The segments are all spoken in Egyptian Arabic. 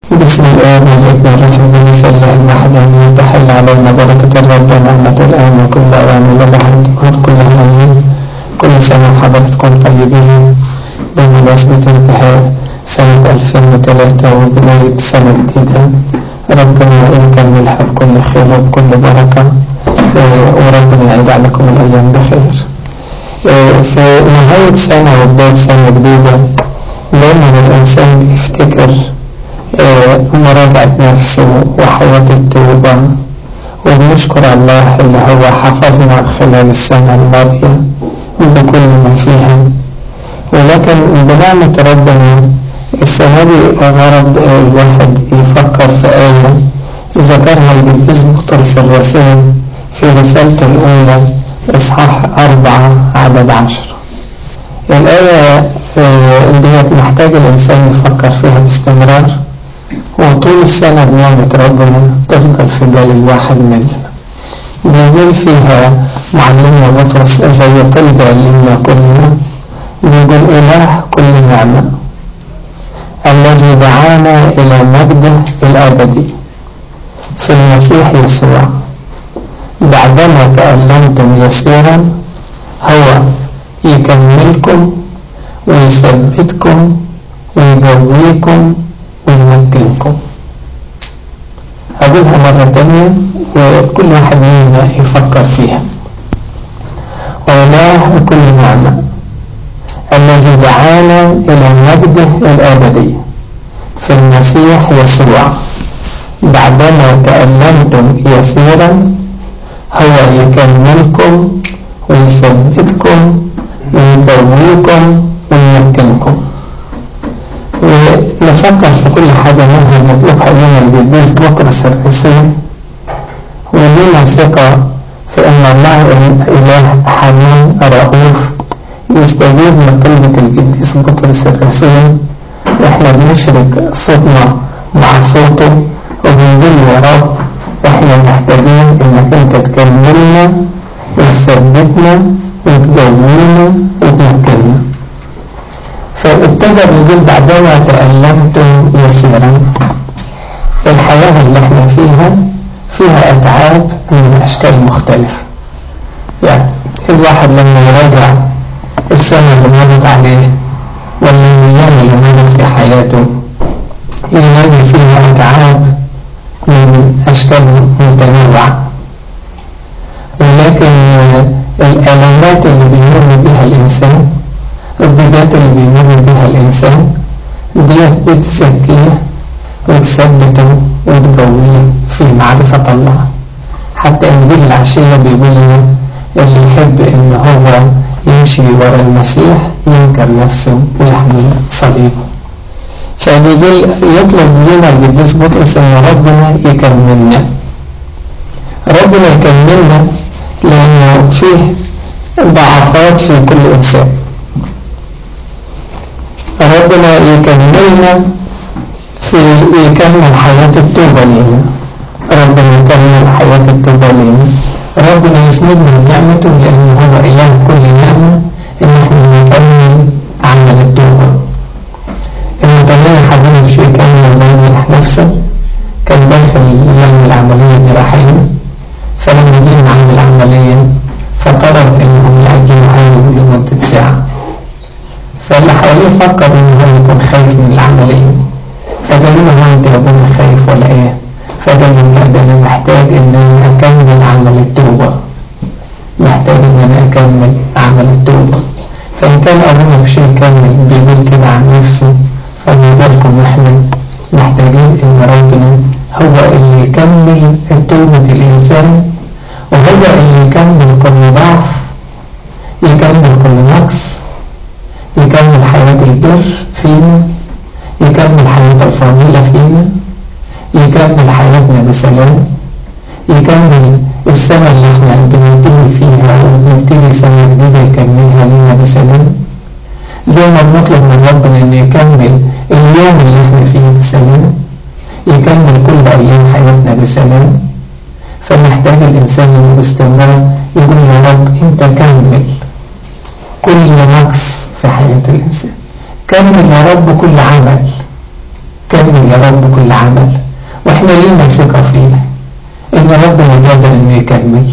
بسم الله والابن والروح القدس الله الواحد امين تحل علينا بركة الرب ونعمة الآن وكل أوان لبعد كل آمين كل سنة وحضراتكم طيبين بمناسبة انتهاء سنة 2003 وبداية سنة جديدة ربنا يكملها بكل خير وبكل بركة وربنا يعيد عليكم الأيام بخير في نهاية سنة وبداية سنة جديدة دايما الإنسان يفتكر مراجعة نفسه وحياة التوبة وبنشكر الله اللي هو حفظنا خلال السنة الماضية بكل ما فيها ولكن بنعمة ربنا السنة دي غرض الواحد يفكر في آية ذكرها القديس بطرس الرسول في رسالته الأولى إصحاح أربعة عدد عشر الآية ديت محتاج الإنسان يفكر فيها باستمرار وطول السنة بنعمة ربنا تفضل في بال الواحد مننا بيقول فيها معلمنا بطرس زي تلقى لنا كلنا بيقول إله كل نعمة الذي دعانا إلى مجده الأبدي في المسيح يسوع بعدما تألمتم يسيرا هو يكملكم ويثبتكم ويقويكم ويمكنكم أقولها مرة تانية وكل واحد منا يفكر فيها وإله كل نعمة الذي دعانا إلى مجده الأبدي في المسيح يسوع بعدما تألمتم يسيرا هو يكملكم ويثبتكم ويقويكم ويمكنكم ونفكر في كل حاجة منها مطلوبها لنا القديس بطرس الرسول ولنا ثقة في أن الله إله حنين رؤوف يستجيب لطلبة القديس بطرس الرسول واحنا بنشرك صوتنا مع صوته وبنقول يا رب احنا محتاجين انك انت تكملنا وتثبتنا وتقوينا وتمكننا فابتدى بيقول بعدما تألمتم يسيرا الحياة اللي احنا فيها فيها أتعاب من أشكال مختلفة يعني الواحد لما يراجع السنة اللي مرت عليه ولا الأيام اللي مرت في حياته يلاقي فيها أتعاب من أشكال متنوعة ولكن الألمات اللي بيمر بها الإنسان الضيقات اللي بيمر بها الإنسان ديت بتزكيه وتثبته وتقويه في معرفة الله حتى إنجيل العشية بيقول لنا اللي يحب إن هو يمشي ورا المسيح ينكر نفسه ويحمل صليبه فبيقول يطلب لنا القديس بطرس إن ربنا يكملنا ربنا يكملنا لأنه فيه ضعفات في كل إنسان ربنا يكملنا في يكمل حياة التوبة لنا ربنا يكمل حياة التوبة لنا ربنا يسندنا بنعمته لأنه هو إله كل نعمة إن احنا نكمل عمل التوبة المتنين حبيبي مش يكمل ويمنح نفسه كان داخل يعمل العملية جراحية فلما جه عمل العملية فطلب إنهم يأجلوا عنه لمدة ساعة فاللي حواليه فكر إن هو يكون خايف من العملية فقال له هو أنت يا ابونا خايف ولا إيه؟ فقال له لا ده أنا محتاج إن أنا أكمل عمل التوبة محتاج إن أنا أكمل عمل التوبة فإن كان أبونا مش يكمل بيقول كده عن نفسه فما بالكم إحنا محتاجين إن ربنا هو اللي يكمل توبة الإنسان وهو اللي يكمل كل ضعف يكمل كل نقص يكمل حياة البر فينا يكمل حياة الفضيلة فينا يكمل حياتنا بسلام يكمل السنة اللي احنا بنبتدي فيها وبنبتدي سنة جديدة يكملها لنا بسلام زي ما بنطلب من ربنا ان يكمل اليوم اللي احنا فيه بسلام يكمل كل ايام حياتنا بسلام فمحتاج الانسان انه باستمرار يقول يا رب انت كمل كل نقص في حياة الانسان كمل يا رب كل عمل كمل يا رب كل عمل واحنا لينا ثقة فيه ان ربنا قادر انه يكمل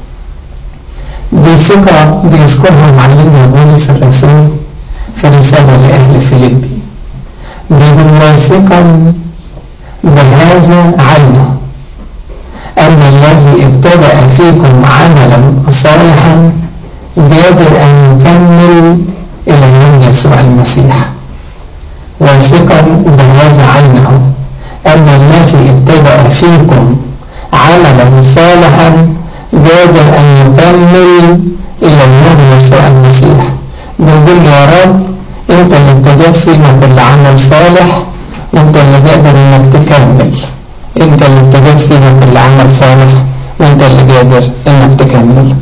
دي ثقة بيذكرها معلمنا بولس الرسول في رسالة لأهل فيليبي بيقول واثقا بهذا عينه أن الذي ابتدأ فيكم عملا صالحا قادر أن يكمل إلى يوم يسوع المسيح واثقا بهذا عينه أن الذي ابتدأ فيكم عملا صالحا قادر أن يكمل إلى يوم يسوع المسيح بنقول يا رب أنت اللي ابتدأت فينا كل عمل صالح وأنت اللي قادر إنك تكمل أنت اللي ابتدأت فينا كل عمل صالح وأنت اللي قادر إنك تكمل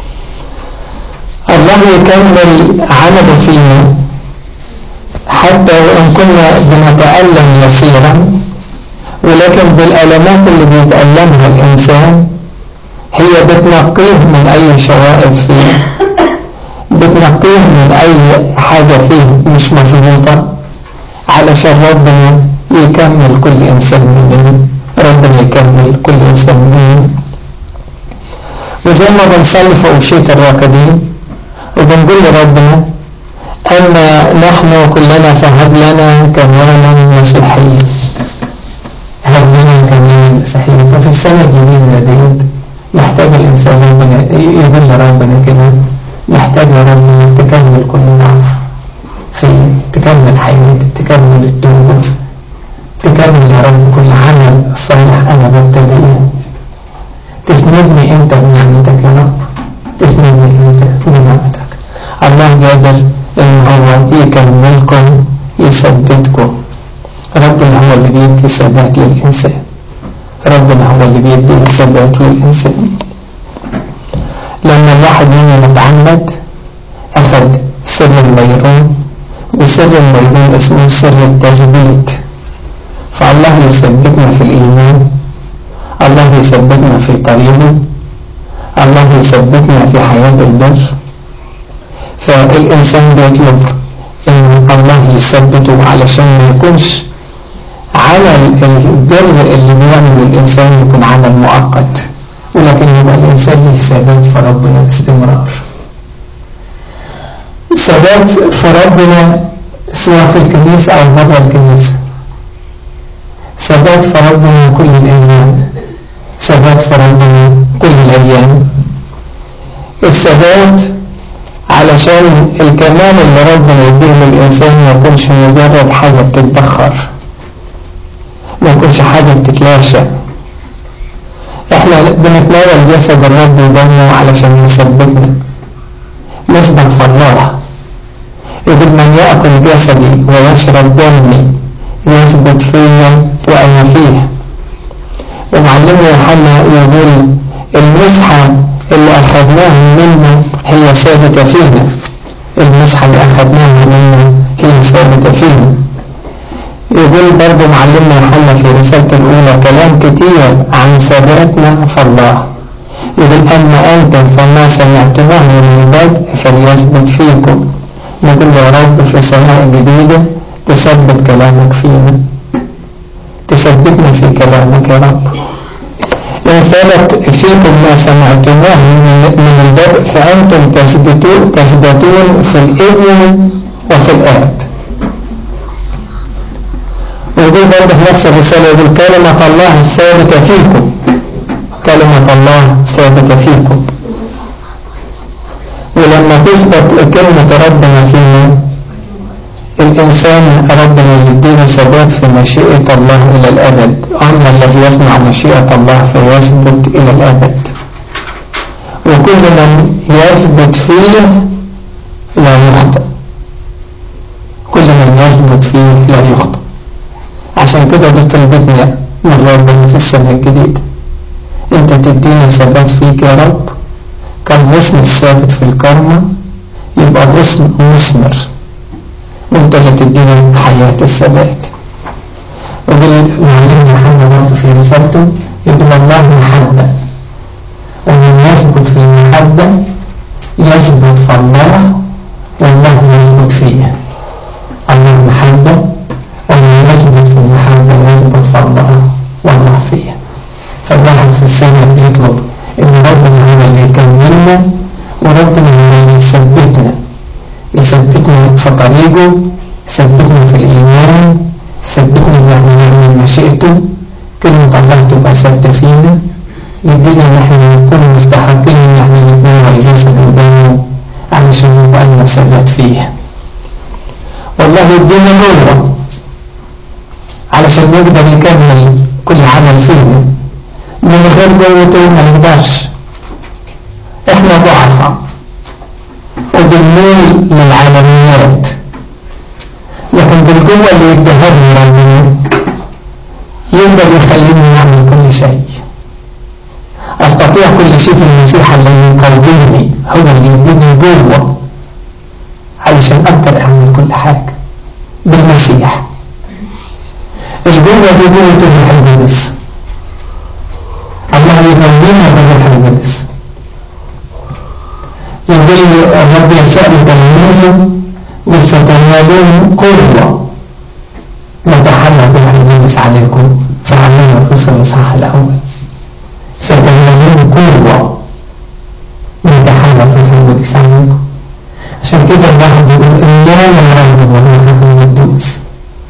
الله يكمل عمله فينا حتى وإن كنا بنتألم يسيرا ولكن بالألمات اللي بيتألمها الإنسان هي بتنقيه من أي شوائب فيه بتنقيه من أي حاجة فيه مش مظبوطة علشان ربنا يكمل كل إنسان مننا ربنا يكمل كل إنسان مننا وزي ما بنصلي في أوشية الراكدين وبنقول لربنا أما نحن كلنا فهب لنا كمالا مسيحيا هب لنا كمالا مسيحيا ففي السنة الجديدة ديت محتاج الإنسان ربنا يقول لربنا كده محتاج يا رب تكمل كل ضعف في تكمل حياتي تكمل التوبة تكمل يا رب كل عمل صالح أنا ببتدئه تسندني أنت بنعمتك يا رب تسندني أنت بنعمتك الله قادر إن هو يكملكم يثبتكم ربنا هو اللي بيدي ثبات للإنسان ربنا هو اللي بيدي ثبات للإنسان لما الواحد مننا متعمد أخذ سر الميرون وسر الميرون اسمه سر التثبيت فالله يثبتنا في الإيمان الله يثبتنا في طريقه الله يثبتنا في حياة البر فالإنسان بيطلب إن الله يثبته علشان ما يكونش عمل البر اللي بيعمله الإنسان يكون عمل مؤقت ولكن يبقى الإنسان له ثبات في ربنا باستمرار ثبات في ربنا سواء في الكنيسة أو بره الكنيسة ثبات في ربنا كل الأيام ثبات في ربنا كل الأيام الثبات علشان الكمال اللي ربنا يديه للإنسان ما يكونش مجرد حاجة بتتبخر ما يكونش حاجة بتتلاشى احنا بنتناول جسد الرب ودمه علشان يثبتنا نثبت في الله يقول من يأكل جسدي ويشرب دمي يثبت فيا وأنا فيه ومعلمنا يوحنا يقول المسحة اللي أخذناها منه هي ثابتة فينا المسحة اللي أخذناها منه هي ثابتة فينا يقول برضه معلمنا يوحنا في رسالته الأولى كلام كتير عن ثباتنا في الله يقول أما أنتم فما سمعتموه من البدء فليثبت فيكم نقول يا رب في سماء جديدة تثبت كلامك فينا تثبتنا في كلامك يا رب إن ثبت فيكم ما سمعتموه من البدء فأنتم تثبتون تثبتون في الابن وفي الآب ويقول برضه في نفس الرسالة يقول كلمة الله ثابتة فيكم كلمة الله ثابتة فيكم ولما تثبت كلمة ربنا فينا الإنسان ربنا يديله ثبات في مشيئة الله إلى الأبد أما الذي يصنع مشيئة الله فيثبت إلى الأبد وكل من يثبت فيه لا يخطئ كل من يثبت فيه لا يخطئ عشان كده دي طلبتنا من ربنا في السنة الجديدة انت تدينا ثبات فيك يا رب كالغصن الثابت في الكرمة يبقى غصن مثمر وانت اللي تدينا حياة الثبات وبالمعلم محمد برضه في رسالته يقول الله محبة ومن يثبت في المحبة يثبت في الله والله يثبت فيه الله محبة ومن يثبت يثبت في المحبة ويثبت في الله والله فيها فالواحد في السنة بيطلب إن ربنا هو اللي يكملنا وربنا هو اللي يثبتنا يثبتنا في طريقه يثبتنا في الإيمان يثبتنا إن احنا نعمل مشيئته كلمة الله تبقى ثابتة فينا يدينا إن احنا نكون مستحقين إن احنا نتناول الجسد ودمه علشان نبقى لنا ثبات فيه والله يدينا قوة علشان نقدر نكمل كل عمل فينا من غير قوته ما نقدرش احنا ضعفاء وبنميل للعالميات لكن بالقوة اللي يديها لنا ربنا يقدر يخليني نعمل كل شيء استطيع كل شيء في المسيح الذي يقويني هو اللي يديني قوة علشان اقدر اعمل كل حاجة بالمسيح القوة دي قوة الروح القدس الله يقوينا بالروح القدس يقول الرب يسوع لتلاميذه وستنالون قوة نتحلى بها الناس عليكم فعلمنا القصة الإصحاح الأول ستنالون قوة نتحلى بها الناس عليكم عشان كده الواحد يقول إلا يرغب وروحكم القدوس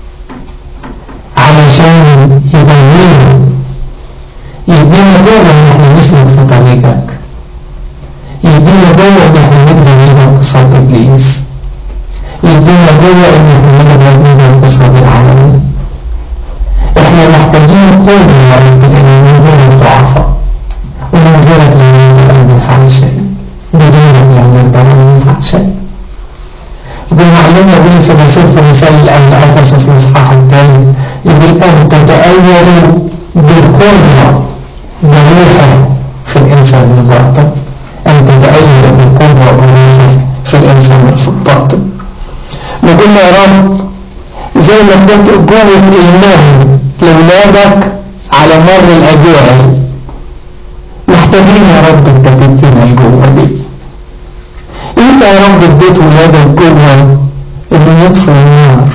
علشان يبين يدينا قوة إن احنا نسلك في طريقك يدينا قوة إن احنا نقدر نقدر قصاد إبليس يدينا قوة إن احنا نقدر نقدر قصاد العالم احنا محتاجين قوة يا رب لأن من غيرك ضعفاء ومن غيرك لا نقدر أن نفعل شيء بدونك لا نقدر أن نفعل شيء يقول معلمنا بولس الرسول في رسالة الأهل أفسس الإصحاح الثالث يقول أن تتأيروا بالقوة بروحه في الإنسان الباطن أن تتأيد بالقوة بروحه في الإنسان الباطن نقول يا رب زي ما اديت قوة إيمان لأولادك على مر الأجيال محتاجين يا رب انت تدينا القوة دي انت يا رب اديت ولادك قوة انه يطفئ النار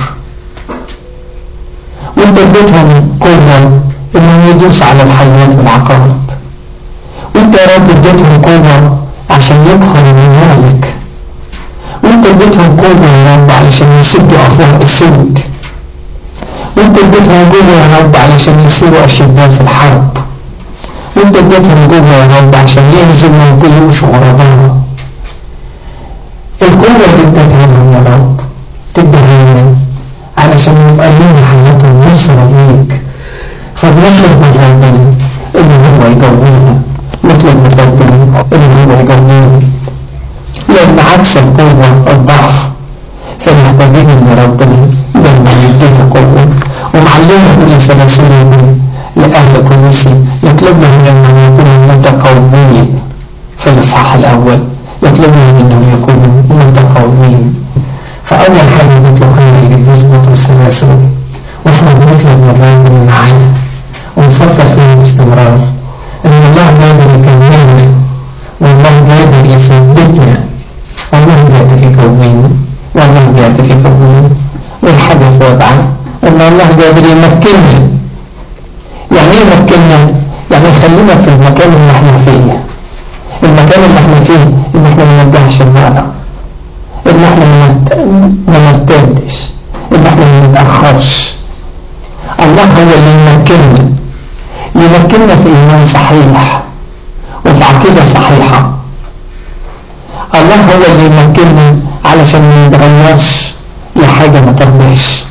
وانت اديتهم قوة انه يدوس على الحياة والعقارب وانت يا رب اديتهم قوة عشان يدخلوا من مالك وانت اديتهم قوة يا رب علشان يسدوا افواه السود وانت اديتهم قوة يا رب علشان يصيروا اشداء في الحرب وانت اديتهم قوة يا رب عشان يهزموا جيوش غرباء القوة اللي اديتها لهم يا رب تديها لنا علشان يبقى لنا حياتهم نصرة ليك فبنطلب من ربنا ان هو يقوينا نطلب من ربنا ان هو يقوينا لان عكس القوة الضعف فمحتاجين ان ربنا لما يدينا قوة ومعلمنا كل سلاسل لأهل كنيسي يطلب منهم انهم يكونوا متقومين في الاصحاح الاول يطلب منهم انهم يكونوا متقومين فاول حاجة نطلبها للقديس بطرس الرسول واحنا بنطلب من ربنا معانا ونفكر فيه باستمرار ان الله قادر يكملنا والله قادر يثبتنا والله قادر يقوينا والله قادر يقوينا والحاجة في وضعها ان الله قادر يمكننا يعني ايه يمكننا يعني يخلينا في المكان اللي احنا فيه المكان اللي احنا فيه ان احنا ما نرجعش لورا ان احنا ما نرتدش ان احنا ما نتاخرش الله هو اللي يمكننا يمكننا في ايمان صحيح وفي عقيده صحيحه الله هو اللي يمكننا علشان ما نتغيرش لحاجه ما ترضيش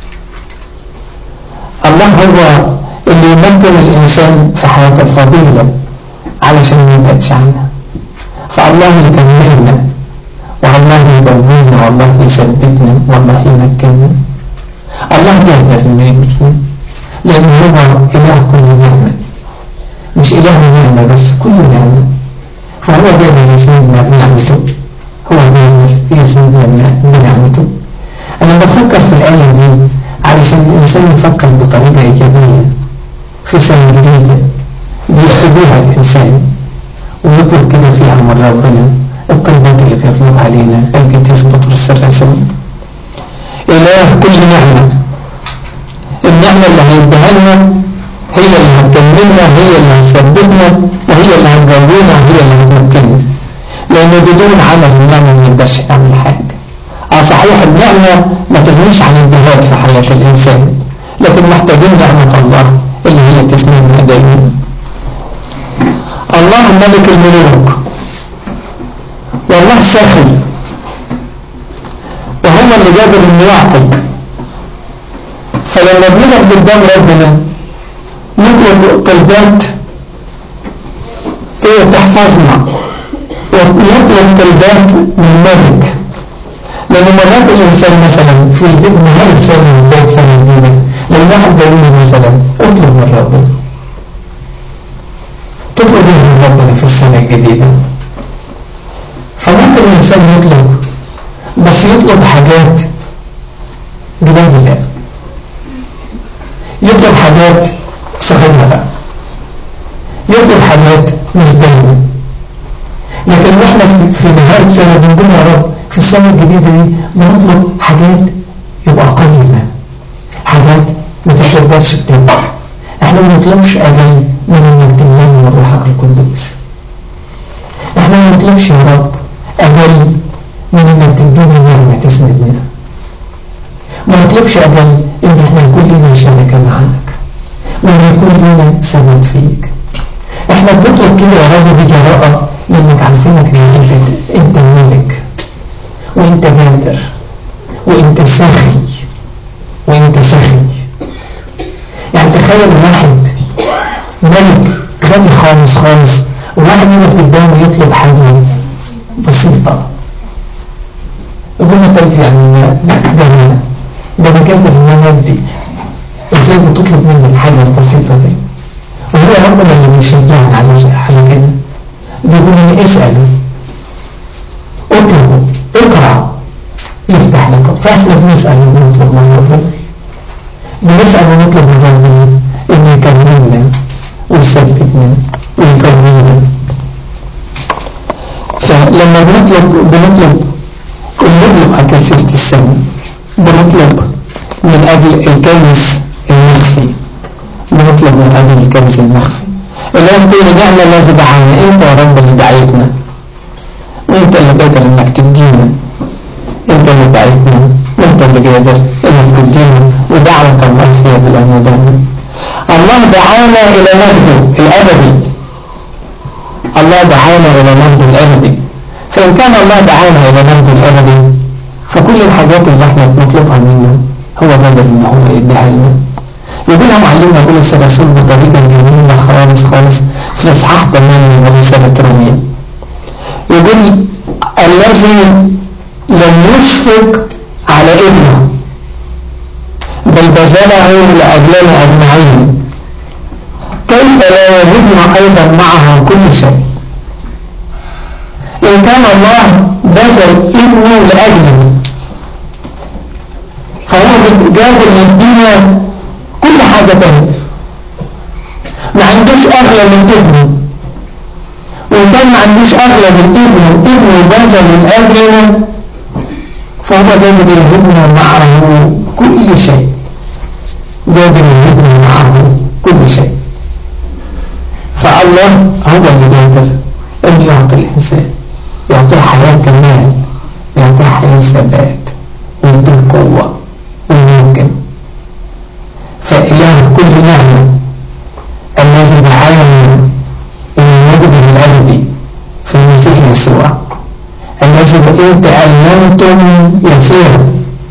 الله هو اللي يمكن الإنسان في حياة الفضيلة علشان ما يبعدش عنها فالله يكملنا والله يقوينا والله يثبتنا والله يمكننا الله يقدر انه يمكننا لأن هو إله كل نعمة مش إله نعمة بس كل نعمة فهو قادر يسندنا بنعمته هو قادر يسندنا بنعمته أنا بفكر في الآية دي علشان الإنسان يفكر بطريقة إيجابية في سنة جديدة بيحتاجها الإنسان ويطلب كده فيها من ربنا الطلبات اللي بيطلبها علينا القديس بطرس الرسول إله كل نعمة النعمة اللي هيديها لنا هي اللي هتكملنا هي اللي هتثبتنا وهي اللي هتجوينا وهي اللي هتمكننا لأن بدون عمل النعمة ما نقدرش نعمل حاجة اه صحيح النعمة ما تغنيش عن الجهاد في حياة الإنسان لكن محتاجين نعمة الله اللي هي تسمينا دائما الله ملك الملوك والله ساخي وهو اللي قادر انه يعطي فلما بنقف قدام ربنا نطلب طلبات تحفظنا ونطلب طلبات من ملك لأن مرات الإنسان مثلا في نهاية سنة بداية سنة جديدة لو واحد قال مثلا اطلب من ربنا تطلب ايه من ربنا في السنة الجديدة فممكن الإنسان يطلب بس يطلب حاجات جداد الله يطلب حاجات صغيرة بقى يطلب حاجات مش دايما لكن احنا في نهاية سنة بنقول يا رب في السنة الجديدة دي بنطلب حاجات يبقى قليلة حاجات ما تشربهاش التنبع احنا ما نطلبش أجل من انك تملاني من روحك القدوس احنا ما نطلبش يا رب أجل من انك تدينا نعمة تسندنا ما نطلبش أجل ان احنا يكون لنا شركة معاك وان يكون لنا سند فيك احنا بنطلب كده يا رب بجراءة لانك عارفينك انك انت ملك وانت قادر وانت ساخي وانت ساخي يعني تخيل واحد ملك غني خالص خالص وواحد يقف قدامه يطلب حاجة بسيطة يقول له طيب يعني لا ده انا ده انا قادر ان انا ادي ازاي بتطلب مني الحاجة البسيطة دي وهو ربنا اللي بيشجعنا على حاجة كده بيقول لي اسأل اطلبوا اقرأ يفتح لكم فاحنا بنسأل ونطلب من ربنا بنسأل ونطلب من ربنا انه يكملنا ويثبتنا ويكوننا فلما بنطلب بنطلب بنطلب على كثيرة السنة بنطلب من أجل الكنز المخفي بنطلب من أجل الكنز المخفي اللي هو كل نعمة الذي دعانا انت يا رب اللي دعيتنا وانت اللي قادر انك تدينا انت اللي دعيتنا وانت اللي قادر انك تدينا ودعوة الله هي بالأنادان الله دعانا إلى مجده الأبدي الله دعانا إلى مجده الأبدي فإن كان الله دعانا إلى مجده الأبدي فكل الحاجات اللي احنا بنطلبها منه هو قادر ان هو يديها لنا يقولها معلمنا كل الرسول بطريقة جميلة خالص خالص في إصحاح 8 من رسالة روميا يقول الذي لم يشفق على ابنه بل بذله لأجلنا أجمعين كيف لا يهبنا أيضا معه كل شيء إن كان الله بذل ابنه لأجلنا فهو قادر يدينا كل حاجة تانية ما عندوش أغلى من ابنه وإن كان ما عندوش أغلى من ابنه ابنه بذل من أجلنا فهو قادر يهبنا معه كل شيء قادر يهبنا معه كل شيء فالله هو اللي قادر أن يعطي الإنسان يعطيه حياة كمال يعطيه حياة ثبات ويديه قوة ويمكن فإله كل نعمة الذي دعانا إلى المجد الأبدي في المسيح يسوع الذي وإن تألمتم يسيرا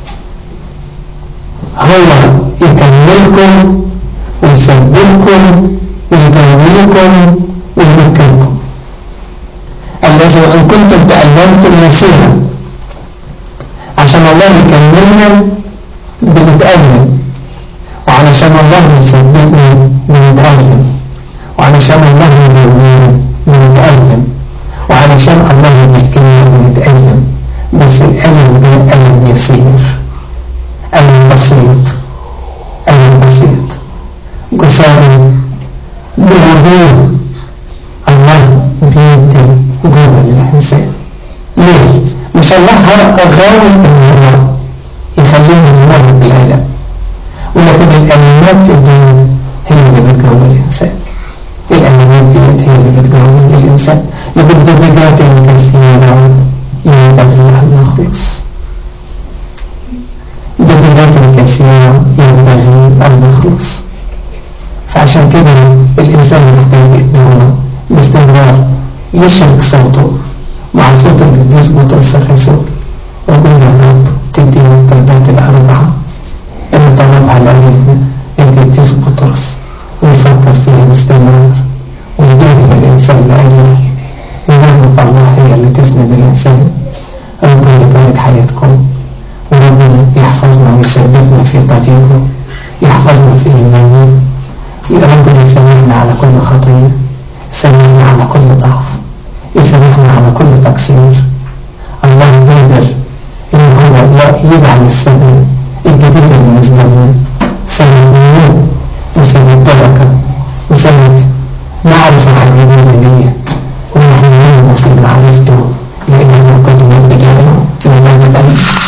هو يكملكم ويثبتكم ويقويكم ويمكنكم الذي وإن كنتم تألمتم يسيرا عشان الله يكملنا بنتألم وعلشان الله يثبتنا بنتألم وعلشان الله يقوينا بنتألم وعلشان الله يمكننا بنتألم بس الألم ده ألم يسير ألم بسيط ألم بسيط قصارى بوضوح الله بيدي جوه للإنسان ليه؟ مش الله غاوي ان هو يخلينا نمر بالألم لكن الألمات الدنيا هي اللي بتجاوب الإنسان الألمات ديت هي اللي بتجاوب الإنسان لبدجاجات كثيرة ينبغي أن نخلص بدجاجات كثيرة ينبغي أن نخلص فعشان كده الإنسان محتاج إنه باستمرار يشرك صوته مع صوت القديس بطرس الرسول ويقول يا رب تدينا الطلبات الأربعة اللي طلبها لقلبنا القديس بطرس ويفكر فيها باستمرار ويجاهد الإنسان لأجله ونعمة الله هي اللي تسند الإنسان ربنا يبارك حياتكم وربنا يحفظنا ويثبتنا في طريقه يحفظنا في إيمانه ربنا يسامحنا على كل خطية يسامحنا على كل ضعف يسامحنا على كل تقصير الله قادر إن هو يجعل السنة الجديدة بالنسبة لنا سنة نور وسنة بركة وسنة معرفة